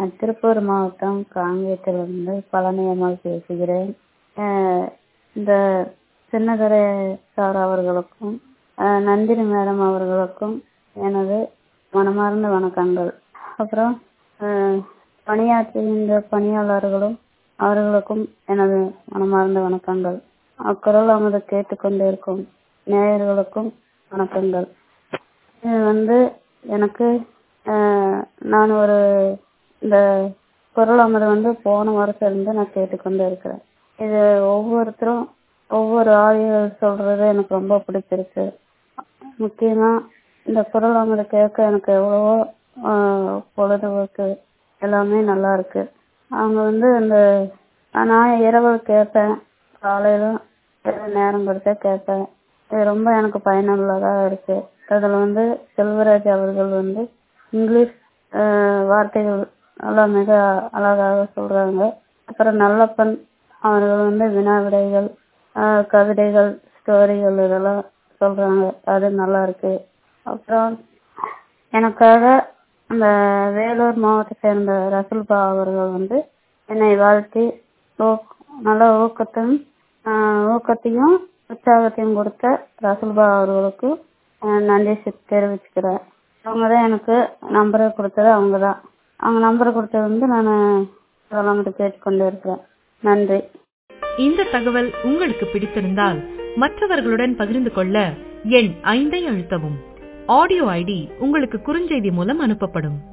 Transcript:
நான் திருப்பூர் மாவட்டம் காங்கேயத்திலிருந்து பழனி அம்மாள் பேசுகிறேன் அஹ் இந்த சின்னதுரை சார் அவர்களுக்கும் அஹ் நந்தினி மேடம் அவர்களுக்கும் எனது மனமார்ந்த வணக்கங்கள் அப்புறம் அஹ் பணியாற்றுகின்ற பணியாளர்களும் அவர்களுக்கும் எனது மனமார்ந்த வணக்கங்கள் அக்குரல் அமுது கேட்டுக்கொண்டிருக்கும் நேயர்களுக்கும் வணக்கங்கள் இது வந்து எனக்கு அஹ், நான் ஒரு இந்த குரல் அமுது வந்து போன வருஷம் இருந்து நான் கேட்டுக்கொண்டு இருக்கிறேன் இது ஒவ்வொருத்தரும் ஒவ்வொரு ஆடியோ சொல்றது எனக்கு ரொம்ப பிடிச்சிருக்கு முக்கியமா இந்த குரல் அமுது கேட்க எனக்கு எவ்வளவோ ஆஹ், பொழுதுபோக்கு எல்லாமே நல்லா இருக்கு அவங்க வந்து இந்த நான் இரவு கேட்பேன் காலையில ஏதோ நேரம் கொடுத்தா கேட்பேன் இது ரொம்ப எனக்கு பயனுள்ளதா இருக்கு அதுல வந்து செல்வராஜ் அவர்கள் வந்து இங்கிலீஷ் ஆஹ், வார்த்தைகள் எல்லாம் மிக அழகாக சொல்றாங்க அப்புறம் நல்லப்பன் அவர்கள் வந்து வினா விடைகள் ஆஹ், கவிதைகள் ஸ்டோரிகள் இதெல்லாம் சொல்றாங்க அது நல்லா இருக்கு அப்புறம் எனக்காக அந்த வேலூர் மாவட்டத்தை சேர்ந்த ரசூல்பா அவர்கள் வந்து என்னை வாழ்த்தி ஊக்- நல்ல ஊக்கத்தையும் ஆஹ், ஊக்கத்தையும் உற்சாகத்தையும் கொடுத்த ரசூல்பா அவர்களுக்கு ஆஹ், நன்றி செ- தெரிவிச்சுக்கிறேன் அவங்க தான் எனக்கு நம்பரை கொடுத்தது அவங்க தான் அவங்க நம்பரை கொடுத்தது வந்து நான் அதெல்லாம் மட்டும் கேட்டுக்கொண்டு இருக்கிறேன் நன்றி இந்த தகவல் உங்களுக்கு பிடித்திருந்தால் மற்றவர்களுடன் பகிர்ந்து கொள்ள எண் ஐந்தை அழுத்தவும் ஆடியோ ஐடி உங்களுக்கு குறுஞ்செய்தி மூலம் அனுப்பப்படும்